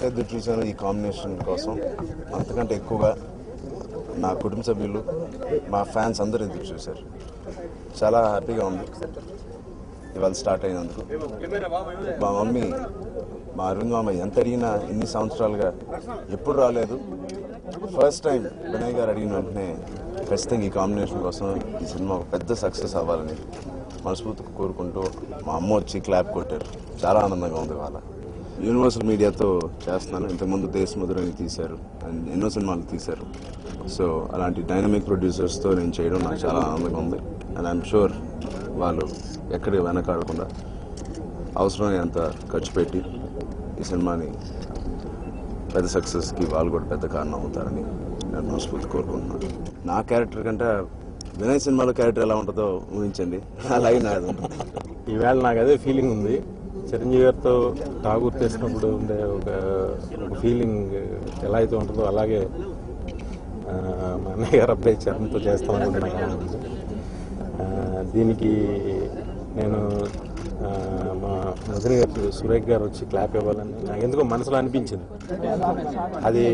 ఎదురు చూశాను ఈ కాంబినేషన్ కోసం అంతకంటే ఎక్కువగా నా కుటుంబ సభ్యులు మా ఫ్యాన్స్ అందరూ ఎదురు చూశారు చాలా హ్యాపీగా ఉంది ఇవాళ స్టార్ట్ అయినందుకు మా మమ్మీ మా అరుణ్ మామ ఎంత అడిగినా ఇన్ని సంవత్సరాలుగా ఎప్పుడు రాలేదు ఫస్ట్ టైం వినయ్ గారు అడిగిన వెంటనే ఖచ్చితంగా ఈ కాంబినేషన్ కోసం ఈ సినిమా ఒక పెద్ద సక్సెస్ అవ్వాలని మనస్ఫూర్తిగా కోరుకుంటూ మా అమ్మ వచ్చి క్లాప్ కొట్టారు చాలా ఆనందంగా ఉంది వాళ్ళ యూనివర్సల్ మీడియాతో చేస్తున్నాను ఇంతకుముందు దేశ్ మధురని తీశారు అండ్ ఎన్నో సినిమాలు తీశారు సో అలాంటి డైనమిక్ ప్రొడ్యూసర్స్తో నేను చేయడం నాకు చాలా ఆనందంగా ఉంది అండ్ ఐఎమ్ షూర్ వాళ్ళు ఎక్కడ వెనకాడకుండా అవసరమైనంత ఖర్చు పెట్టి ఈ సినిమాని పెద్ద సక్సెస్కి వాళ్ళు కూడా పెద్ద కారణం అవుతారని నేను మనస్ఫూర్తి కోరుకుంటున్నాను నా క్యారెక్టర్ కంటే వినయ్ సినిమాలో క్యారెక్టర్ ఎలా ఉంటుందో ఊహించండి అలాగే నాది ఉంటుంది ఈవేళ నాకు అదే ఫీలింగ్ ఉంది చిరంజీవి గారితో ఠాగూర్ చేసినప్పుడు ఉండే ఒక ఒక ఫీలింగ్ ఎలా అయితే ఉంటుందో అలాగే ఆ, మా అన్నయ్య గారు అబ్బాయి చరణ్తో చేస్తామని నాకు ఆనందం. ఆ, దీనికి నేను ఆ, మా మధుని గారు సురేఖ్ గారు వచ్చి క్లాప్ ఇవ్వాలని నాకు ఎందుకో మనసులో అనిపించింది అది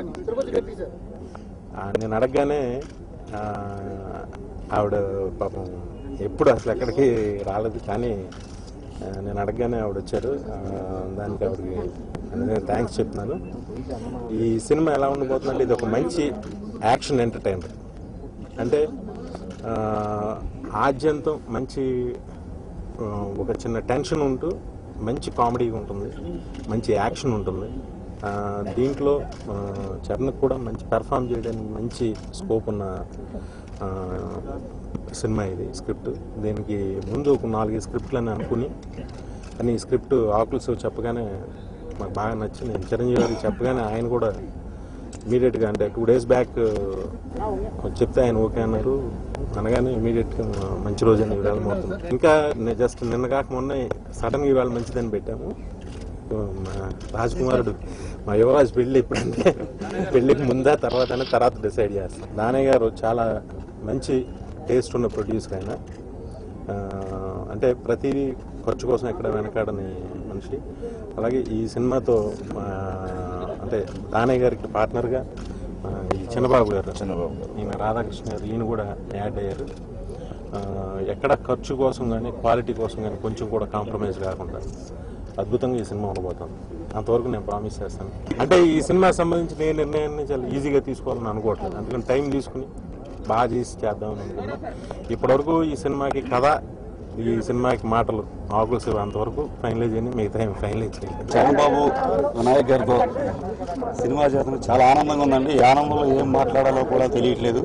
ఆ, నేను అడగగానే ఆ, ఆవిడ పాపం ఎప్పుడు అసలు ఎక్కడికి రాలేదు కానీ ఆ, నేను అడగగానే ఆవిడ వచ్చారు ఆ, దానికి ఆవిడకి నేను థ్యాంక్స్ చెప్తున్నాను ఈ సినిమా ఎలా ఉండబోతుందంటే ఇది ఒక మంచి యాక్షన్ ఎంటర్టైనర్ అంటే ఆ, ఆద్యంతం మంచి ఆ, ఒక చిన్న టెన్షన్ ఉంటూ మంచి కామెడీగా ఉంటుంది మంచి యాక్షన్ ఉంటుంది ఆ, దీంట్లో ఆ, చరణ్ కూడా మంచి పెర్ఫామ్ చేయడానికి మంచి స్కోప్ ఉన్న ఆ, సినిమా ఇది స్క్రిప్ట్ దీనికి ముందు ఒక నాలుగు స్క్రిప్ట్లని అనుకుని కానీ ఈ స్క్రిప్ట్ ఆకుల్స్ చెప్పగానే మాకు బాగా నచ్చింది చిరంజీవి గారికి చెప్పగానే ఆయన కూడా ఇమీడియట్గా అంటే టూ డేస్ బ్యాక్ చెప్తే ఆయన ఓకే అన్నారు అనగానే ఇమీడియట్గా మంచి రోజు అని ఇవాళ మొత్తం ఇంకా జస్ట్ నిన్న కాక మొన్న సడన్గా ఇవాళ మంచిదని పెట్టాము మా రాజకుమారుడు మా యువరాజు పెళ్ళి ఎప్పుడంటే పెళ్ళికి ముందా తర్వాత అని తర్వాత డిసైడ్ చేస్తాం దానయ్య గారు చాలా మంచి టేస్ట్ ఉన్న ప్రొడ్యూసర్ ఆయన ఆ, అంటే ప్రతిదీ ఖర్చు కోసం ఎక్కడ వెనకాడని మనిషి అలాగే ఈ సినిమాతో ఆ, అంటే దానయ్య గారికి పార్ట్నర్గా ఆ, ఈ చిన్నబాబు గారు చిన్నబాబు గారు. ఈయన రాధాకృష్ణ గారు ఈయన కూడా యాడ్ అయ్యారు ఆ, ఎక్కడ ఖర్చు కోసం కానీ క్వాలిటీ కోసం కానీ కొంచెం కూడా కాంప్రమైజ్ కాకుండా అద్భుతంగా ఈ సినిమా ఉండబోతుంది అంతవరకు నేను ప్రామిస్ చేస్తాను అంటే ఈ సినిమా సంబంధించి నేను నిర్ణయాన్ని చాలా ఈజీగా తీసుకోవాలని అనుకోవట్లేదు అందుకని టైం తీసుకుని బాగా చేసి చేద్దామని అనుకున్నాను ఇప్పటివరకు ఈ సినిమాకి కథ ఈ సినిమాకి మాటలు ఆకుల్స్ అంతవరకు ఫైనలైజ్ అయ్యి మిగతా ఏం ఫైనలైజ్ చేయలేదు చరణబాబు వినాయక్ గారితో సినిమా చేస్తున్న చాలా ఆనందంగా ఉందండి ఈ ఆనందంలో ఏం మాట్లాడాలో కూడా తెలియట్లేదు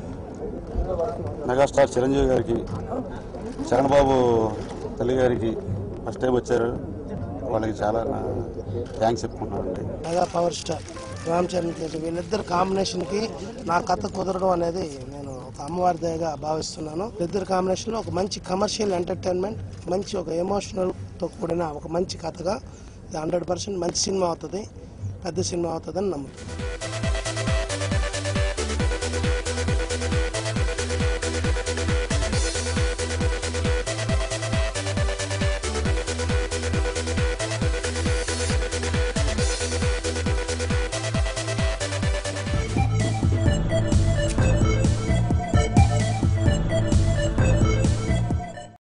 మెగాస్టార్ చిరంజీవి గారికి చరణ్ బాబు తల్లి గారికి ఫస్ట్ టైం వచ్చారు వాళ్ళకి చాలా థ్యాంక్స్ చెప్పుకుంటున్నానండి mega power star Ram Charan Teja వీళ్ళిద్దరు కాంబినేషన్ కి నా కథ కుదరడం అనేది నేను ఒక అమ్మవారి దయగా భావిస్తున్నాను వీళ్ళిద్దరు కాంబినేషన్ లో ఒక మంచి కమర్షియల్ ఎంటర్టైన్మెంట్ మంచి ఒక ఎమోషనల్ తో కూడిన ఒక మంచి కథగా ఇది హండ్రెడ్ పర్సెంట్ మంచి సినిమా అవుతుంది పెద్ద సినిమా అవుతుందని నమ్ముతున్నాను